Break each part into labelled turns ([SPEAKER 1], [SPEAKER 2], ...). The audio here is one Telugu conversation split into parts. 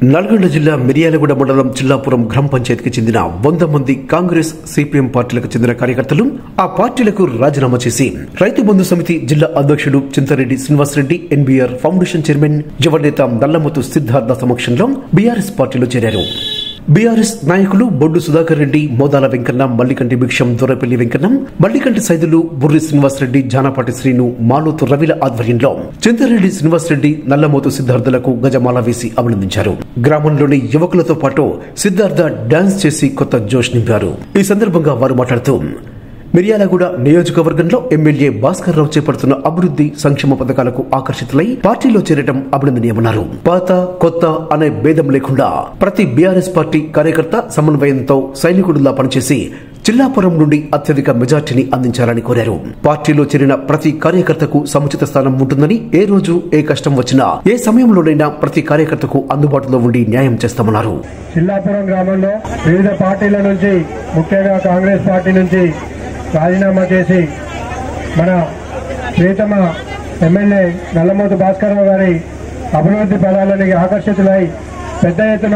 [SPEAKER 1] నల్గొండ జిల్లా మిర్యాలగూడ మండలం చిల్లాపురం గ్రామ పంచాయతీకి చెందిన వంద మంది కాంగ్రెస్ సిపిఎం పార్టీలకు చెందిన కార్యకర్తలు ఆ పార్టీలకు రాజీనామా చేసి రైతు బంధు సమితి జిల్లా అధ్యక్షుడు Chintareddy Srinivasareddy NBR foundation chairman యువనేత నల్లమతు సిద్ధార్థ సమక్షంలో బీఆర్ఎస్ పార్టీలో చేరారు బీఆర్ఎస్ నాయకులు బొడ్డు సుధాకర్ రెడ్డి మోదాల వెంకన్న మల్లికంటి భిక్షం దొరపల్లి వెంకన్నం మల్లికంటి సైదులు బుర్రి శ్రీనివాసరెడ్డి జానపాటి శ్రీను మాలోతు రవిల ఆధ్వర్యంలో చింతారెడ్డి శ్రీనివాసరెడ్డి నల్లమోతు సిద్ధార్థులకు గజమాల వేసి అభినందించారు గ్రామంలోని యువకులతో పాటు సిద్ధార్థ డాన్స్ చేసి కొత్త జోష్ నింపారు ఈ సందర్భంగా వారు మాట్లాడుతూ మిర్యాలగూడ నియోజకవర్గంలో ఎమ్మెల్యే భాస్కర్ రావు చేపడుతున్న అభివృద్ధి సంక్షేమ పథకాలకు ఆకర్షితులై పార్టీలో చేరడం అభినందనీయమన్నారు పాత కొత్త అనే భేదం లేకుండా ప్రతి బీఆర్ఎస్ పార్టీ కార్యకర్త సమన్వయంతో సైనికుడిలా పనిచేసి చిల్లాపురం నుండి అత్యధిక మెజార్టీని అందించాలని కోరారు పార్టీలో చేరిన ప్రతి కార్యకర్తకు సముచిత స్థానం ఉంటుందని ఏ రోజు ఏ కష్టం వచ్చినా ఏ సమయంలోనైనా ప్రతి కార్యకర్తకు అందుబాటులో ఉండి న్యాయం చేస్తామన్నారు
[SPEAKER 2] చిల్లాపురం గ్రామంలో వివిధ పార్టీల నుంచి ముఖ్యంగా కాంగ్రెస్ పార్టీ నుంచి రాజీనామా చేసి మన ప్రియతమ ఎమ్మెల్యే నల్లమోతు భాస్కరరావు గారి అభివృద్ధి పదాలకి ఆకర్షితులై పెద్ద ఎత్తున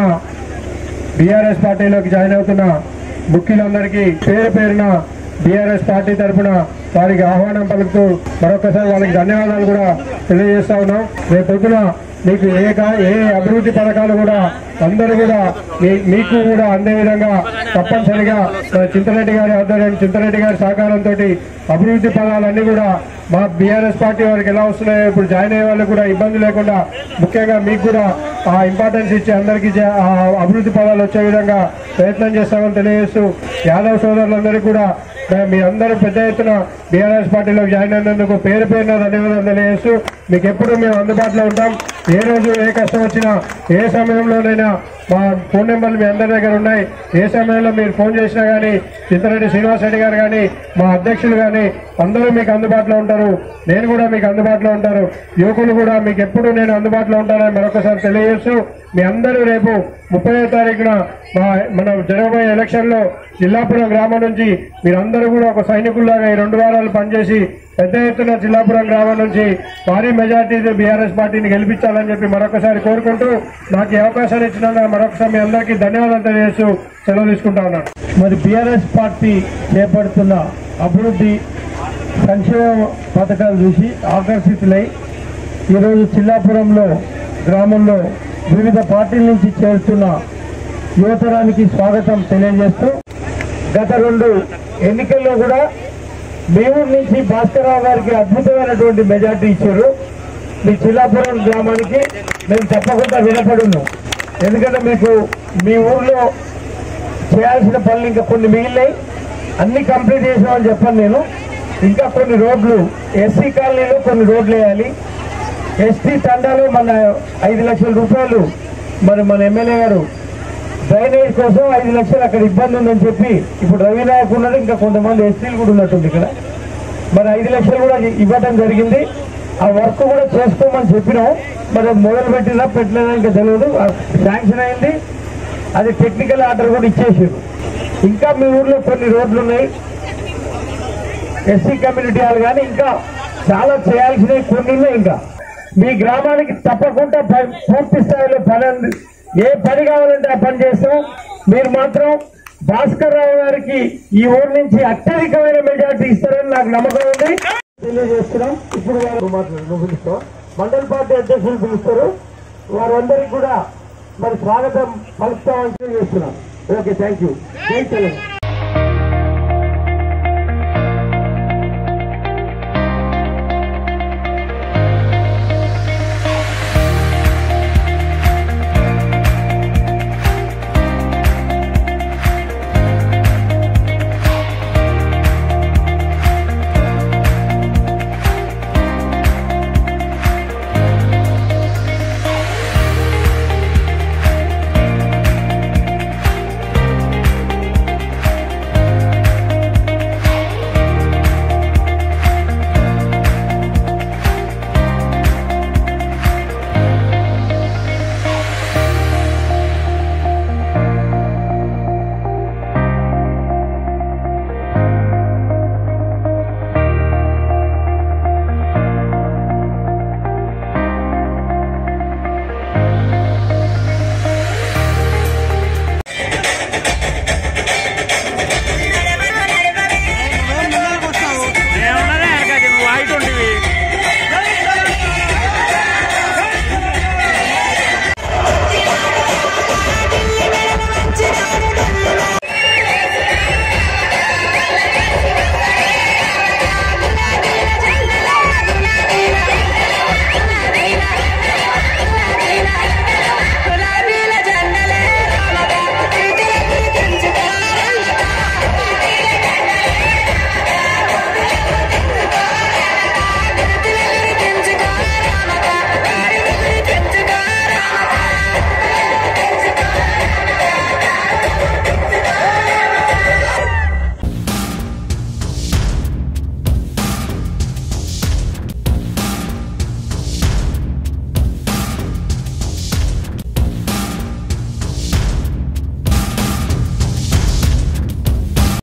[SPEAKER 2] బీఆర్ఎస్ పార్టీలోకి జాయిన్ అవుతున్న ముఖ్యులందరికీ పేరు పేరున బీఆర్ఎస్ పార్టీ తరఫున వారికి ఆహ్వానం పలుకుతూ మరొకసారి వాళ్ళకి ధన్యవాదాలు కూడా తెలియజేస్తా ఉన్నాం రేపు పొద్దున మీకు ఏ కా- ఏ అభివృద్ధి పథకాలు కూడా అందరూ కూడా మీ- మీకు కూడా అందే విధంగా తప్పనిసరిగా మన చింతరెడ్డి గారి ఆధ్వర్యం చింతరెడ్డి గారి సహకారంతో అభివృద్ధి పదాలన్నీ కూడా మా బీఆర్ఎస్ పార్టీ వారికి ఎలా వస్తున్నాయో ఇప్పుడు జాయిన్ అయ్యే వాళ్ళకి కూడా ఇబ్బంది లేకుండా ముఖ్యంగా మీకు కూడా ఆ ఇంపార్టెన్స్ ఇచ్చి అందరికీ చే- ఆ అభివృద్ధి పదాలు వచ్చే విధంగా ప్రయత్నం చేస్తామని తెలియజేస్తూ యాదవ్ సోదరులందరికీ కూడా మే- మీ అందరూ పెద్ద ఎత్తున బీఆర్ఎస్ పార్టీలో జాయిన్ అయినందుకు పేరు పేరున ధన్యవాదాలు తెలియజేస్తూ మీకు ఎప్పుడు మేము అందుబాటులో ఉంటాం ఏ రోజు ఏ కష్టం వచ్చినా ఏ సమయంలోనైనా మా ఫోన్ నెంబర్లు మీ అందరి దగ్గర ఉన్నాయి ఏ సమయంలో మీరు ఫోన్ చేసినా కానీ చింతరెడ్డి శ్రీనివాస్ రెడ్డి గారు కానీ మా అధ్యక్షులు కానీ అందరూ మీకు అందుబాటులో ఉంటారు నేను కూడా మీకు అందుబాటులో ఉంటారు యువకులు కూడా మీకు ఎప్పుడు నేను అందుబాటులో ఉంటానని మరొకసారి తెలియజేస్తూ మీ అందరూ రేపు ముప్పై తారీఖున మా మన జరగబోయే ఎలక్షన్లో జిల్లాపురం గ్రామం నుంచి మీరందరూ కూడా ఒక సైనికుల్లాగా ఈ రెండు వారాలు పనిచేసి పెద్ద ఎత్తున జిల్లాపురం గ్రామం నుంచి భారీ మెజార్టీ బీఆర్ఎస్ పార్టీని గెలిపించాలని చెప్పి మరొకసారి కోరుకుంటూ నాకు ఈ అవకాశాన్ని ఇచ్చినందుకు మరొకసారి మీ అందరికీ ధన్యవాదాలు తెలియజేస్తూ సెలవు తీసుకుంటా ఉన్నాను మరి బీఆర్ఎస్ పార్టీ చేపడుతున్న అభివృద్ధి సంక్షేమ పథకాలు చూసి ఆకర్షితులై ఈరోజు చిల్లాపురంలో గ్రామంలో వివిధ పార్టీల నుంచి చేరుతున్న యువతరానికి స్వాగతం తెలియజేస్తూ గత రెండు ఎన్నికల్లో కూడా మీ ఊరు నుంచి భాస్కరరావు గారికి అద్భుతమైనటువంటి మెజార్టీ ఇచ్చారు మీ చిల్లాపురం గ్రామానికి మేము తప్పకుండా వినపడున్నాం ఎందుకంటే మీకు మీ ఊర్లో చేయాల్సిన పనులు ఇంకా కొన్ని మిగిలినాయి అన్ని కంప్లీట్ చేసామని చెప్పాను నేను ఇంకా కొన్ని రోడ్లు ఎస్సీ కాలనీలో కొన్ని రోడ్లు వేయాలి ఎస్టీ తండాలో మన ఐదు లక్షల రూపాయలు మరి మన ఎమ్మెల్యే గారు డ్రైనేజ్ కోసం ఐదు లక్షలు అక్కడ ఇబ్బంది ఉందని చెప్పి ఇప్పుడు రవినాయక్ ఉన్నాడు ఇంకా కొంతమంది ఎస్టీలు కూడా ఉన్నట్టుంది ఇక్కడ మరి ఐదు లక్షలు కూడా ఇవ్వడం జరిగింది ఆ వర్క్ కూడా చేసుకోమని చెప్పినాం మరి మొదలు పెట్టినా పెట్టలేదా ఇంకా తెలియదు శాంక్షన్ అయింది అది టెక్నికల్ ఆర్డర్ కూడా ఇచ్చేసారు ఇంకా మీ ఊర్లో కొన్ని రోడ్లు ఉన్నాయి ఎస్సీ కమ్యూనిటీ హాల్ కానీ ఇంకా చాలా చేయాల్సినవి కొన్ని ఉన్నాయి ఇంకా మీ గ్రామానికి తప్పకుండా ప- పూర్తి స్థాయిలో పని అంది- ఏ పని కావాలంటే ఆ పని చేస్తాం మీరు మాత్రం భాస్కర్ రావు గారికి ఈ ఊరు నుంచి అత్యధికమైన మెజార్టీ ఇస్తారని నాకు నమ్మకం ఉంది తెలియజేస్తున్నాం ఇప్పుడు వారు మాట్లాడు నువ్వు పిలుస్తావా మండల పార్టీ అధ్యక్షులు పిలుస్తారు వారందరికీ కూడా మరి స్వాగతం పలుకుతామని తెలియజేస్తున్నాం ఓకే థ్యాంక్ యూ జై తెలంగాణ